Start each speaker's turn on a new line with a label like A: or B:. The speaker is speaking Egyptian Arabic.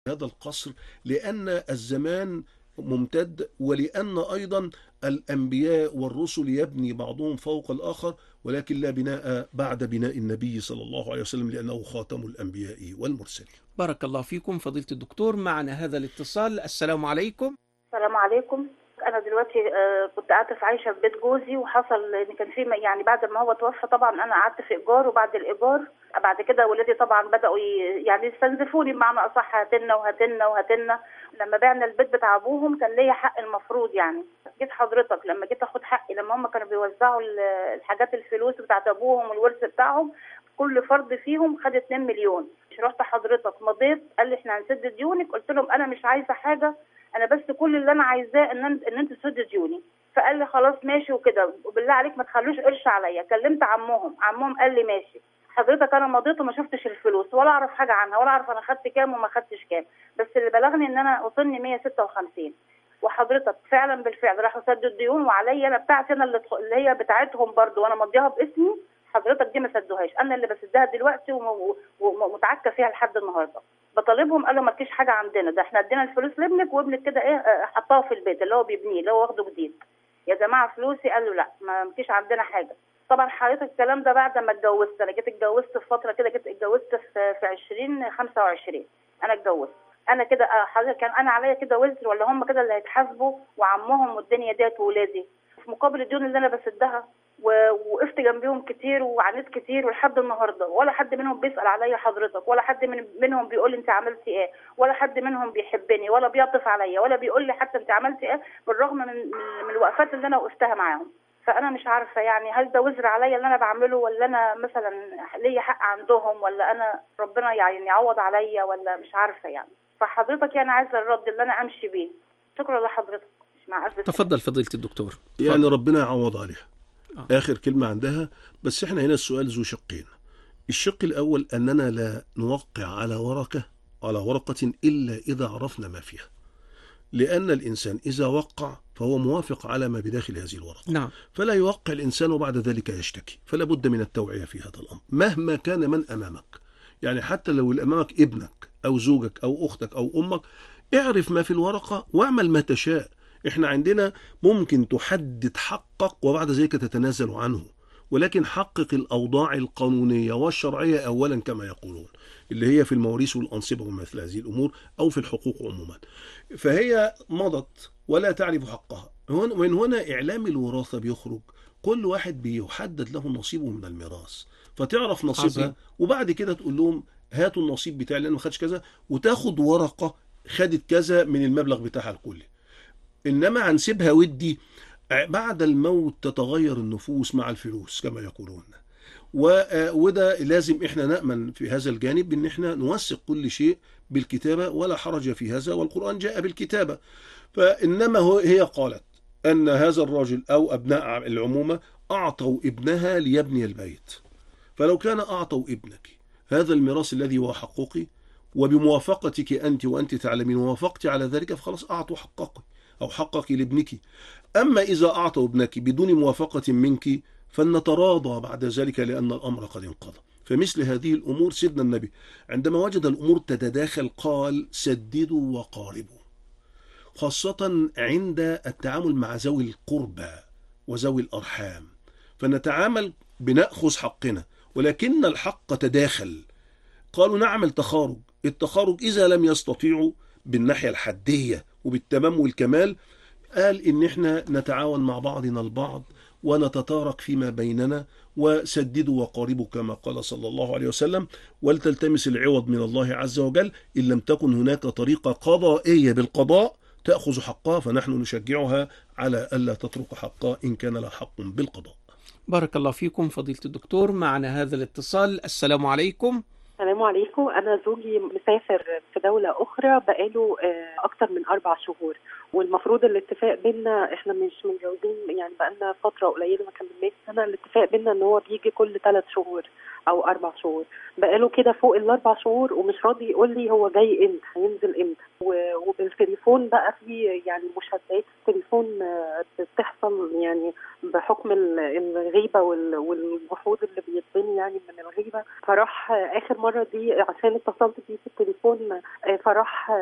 A: هذا القصر لأن الزمان ممتد ولأن أيضا الأنبياء والرسل يبني بعضهم فوق الآخر ولكن لا بناء بعد بناء النبي صلى الله عليه وسلم لأنه خاتم الأنبياء والمرسلين
B: بارك الله فيكم فضيلة الدكتور معنا هذا الاتصال السلام عليكم
C: السلام عليكم انا دلوقتي آه، كنت قاعده في عايشه في بيت جوزي وحصل ان كان في يعني بعد ما هو توفى طبعا انا قعدت في ايجار وبعد الايجار بعد كده ولادي طبعا بداوا ي- يعني يستنزفوني بمعنى اصح هاتلنا وهاتلنا وهاتلنا لما بعنا البيت بتاع ابوهم كان ليا حق المفروض يعني جيت حضرتك لما جيت اخد حقي لما هم كانوا بيوزعوا ال- الحاجات الفلوس بتاعت ابوهم والورث بتاعهم كل فرد فيهم خد 2 مليون رحت حضرتك مضيت قال لي احنا هنسد ديونك قلت لهم انا مش عايزه حاجه انا بس كل اللي انا عايزاه ان ان انت تسد ديوني فقال لي خلاص ماشي وكده وبالله عليك ما تخلوش قرش عليا كلمت عمهم عمهم قال لي ماشي حضرتك انا مضيت وما شفتش الفلوس ولا اعرف حاجه عنها ولا اعرف انا خدت كام وما خدتش كام بس اللي بلغني ان انا وصلني 156 وحضرتك فعلا بالفعل راحوا سدوا الديون وعليا انا بتاعتي انا اللي تخ- اللي هي بتاعتهم برضو وانا مضيها باسمي حضرتك دي ما سدوهاش انا اللي بسدها دلوقتي وم- ومتعكه فيها لحد النهارده بطالبهم قالوا ما تجيش حاجه عندنا ده احنا ادينا الفلوس لابنك وابنك كده ايه اه، حطها في البيت اللي هو بيبنيه اللي هو واخده جديد يا جماعه فلوسي قالوا لا ما مفيش عندنا حاجه طبعا حضرتك الكلام ده بعد ما اتجوزت انا جيت اتجوزت في فتره كده جيت اتجوزت في في 20 25 انا اتجوزت انا كده اه، حضرتك كان انا عليا كده وزر ولا هم كده اللي هيتحاسبوا وعمهم والدنيا ديت وولادي في مقابل الديون اللي انا بسدها ووقفت جنبيهم كتير وعانيت كتير ولحد النهارده ولا حد منهم بيسال عليا حضرتك ولا حد من منهم بيقول لي انت عملتي ايه ولا حد منهم بيحبني ولا بيعطف عليا ولا بيقول لي حتى انت عملتي ايه بالرغم من من من الوقفات اللي انا وقفتها معاهم فانا مش عارفه يعني هل ده وزر عليا اللي انا بعمله ولا انا مثلا ليا حق عندهم ولا انا ربنا يعني يعوض عليا ولا مش عارفه يعني فحضرتك يعني عايزه الرد اللي انا امشي بيه شكرا لحضرتك مش مع ألف
B: تفضل فضيلة الدكتور
A: يعني ربنا يعوض عليها
B: آه.
A: آخر كلمة عندها بس احنا هنا السؤال ذو شقين الشق الأول أننا لا نوقع على ورقة على ورقة إلا إذا عرفنا ما فيها لأن الإنسان إذا وقع فهو موافق على ما بداخل هذه الورقة
B: نعم
A: فلا يوقع الإنسان وبعد ذلك يشتكي فلا بد من التوعية في هذا الأمر مهما كان من أمامك يعني حتى لو اللي أمامك ابنك أو زوجك أو أختك أو أمك اعرف ما في الورقة واعمل ما تشاء احنا عندنا ممكن تحدد حقك وبعد ذلك تتنازل عنه ولكن حقق الأوضاع القانونية والشرعية أولا كما يقولون اللي هي في المواريث والأنصبة ومثل هذه الأمور أو في الحقوق عموما فهي مضت ولا تعرف حقها هون- ومن هنا إعلام الوراثة بيخرج كل واحد بيحدد له نصيبه من الميراث فتعرف نصيبها
B: عظيم.
A: وبعد كده تقول لهم هاتوا النصيب بتاعي لأن ما خدش كذا وتاخد ورقة خدت كذا من المبلغ بتاعها الكلي انما هنسيبها ودي بعد الموت تتغير النفوس مع الفلوس كما يقولون و- وده لازم احنا نأمن في هذا الجانب ان احنا نوثق كل شيء بالكتابة ولا حرج في هذا والقرآن جاء بالكتابة فإنما هو هي قالت أن هذا الرجل أو أبناء العمومة أعطوا ابنها ليبني البيت فلو كان أعطوا ابنك هذا الميراث الذي هو حقوقي وبموافقتك أنت وأنت تعلمين ووافقت على ذلك فخلاص أعطوا حقك أو حقك لابنك أما إذا أعطوا ابنك بدون موافقة منك فلنتراضى بعد ذلك لأن الأمر قد انقضى فمثل هذه الأمور سيدنا النبي عندما وجد الأمور تتداخل قال سددوا وقاربوا خاصة عند التعامل مع ذوي القربى وذوي الأرحام فنتعامل بنأخذ حقنا ولكن الحق تداخل قالوا نعمل تخارج التخارج إذا لم يستطيعوا بالناحية الحدية وبالتمام والكمال قال إن إحنا نتعاون مع بعضنا البعض ونتتارك فيما بيننا وسددوا وقاربوا كما قال صلى الله عليه وسلم ولتلتمس العوض من الله عز وجل إن لم تكن هناك طريقة قضائية بالقضاء تأخذ حقها فنحن نشجعها على ألا تترك حقها إن كان لها حق بالقضاء
B: بارك الله فيكم فضيلة الدكتور معنا هذا الاتصال السلام عليكم
D: السلام عليكم أنا زوجي مسافر في دولة أخرى بقاله آه، أكتر من أربع شهور والمفروض الاتفاق بينا إحنا مش متجوزين يعني بقالنا فترة قليلة ما كملناش سنة الاتفاق بينا إن هو بيجي كل ثلاث شهور أو أربع شهور بقاله كده فوق الأربع شهور ومش راضي يقول لي هو جاي إمتى هينزل إمتى و- وبالتليفون بقى في يعني مشادات التليفون آه، بتحصل يعني بحكم ال- الغيبه وال- والجحود اللي بيتبني يعني من الغيبه فراح آه، اخر مره دي عشان اتصلت بيه في التليفون آه، فراح